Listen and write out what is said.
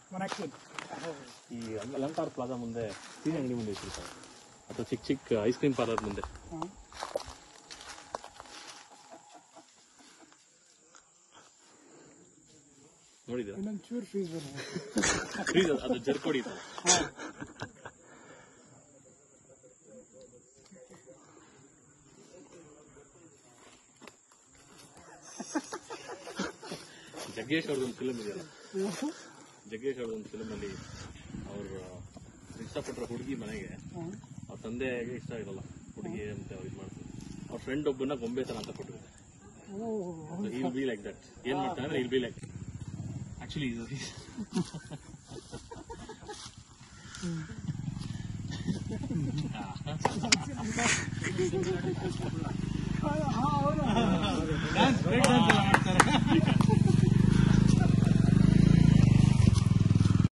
ಮನಕ್ಕಿನ್ ಈ ಅಲಂಕಾರ್ ಪ್ಲಾಜಾ ಮುಂದೆ ಟೀ ಅಂಗಡಿ ಮುಂದೆ ಇಟ್ಟಿರ್ತಾರೆ ಅಥವಾ ಚಿಕ್ಕ ಚಿಕ್ಕ ಐಸ್ ಕ್ರೀಮ್ ಪಾರ್ಲರ್ ಮುಂದೆ ನೋಡಿದ್ರ ಇನ್ನೊಂದು ಚೂರು ಫೀಸ್ ಬರೋದು ಪ್ಲೀಸ್ ಅದು ಜರ್ಕ್ ಹೊಡಿತಾರೆ ಜಗ್ಗೇಶ್ ಅವ್ರದ್ದೊಂದು ಫಿಲಮ್ ಇದೆಯಲ್ಲ ಜಗ್ಗೇಶ್ ಅವ್ರದ್ದೊಂದು ಫಿಲಮ್ ಅಲ್ಲಿ ಅವರು ಇಷ್ಟಪಟ್ಟರೆ ಹುಡುಗಿ ಮನೆಗೆ ಅವ್ರ ತಂದೆಗೆ ಇಷ್ಟ ಇರಲ್ಲ ಹುಡುಗಿ ಅಂತ ಅವ್ರು ಇದು ಮಾಡ್ತಾರೆ ಅವ್ರ ಫ್ರೆಂಡ್ ಒಬ್ಬನ ಗೊಂಬೆ ತರ ಅಂತ ಕೊಟ್ಟಿದ್ದಾರೆ ಇಲ್ ಬಿ ಲೈಕ್ ದಟ್ ಏನ್ ಮಾಡ್ತಾನೆ ಅಂದ್ರೆ ಇಲ್ ಬಿ ಲೈಕ್ ಆಕ್ಚುಲಿ ಇದು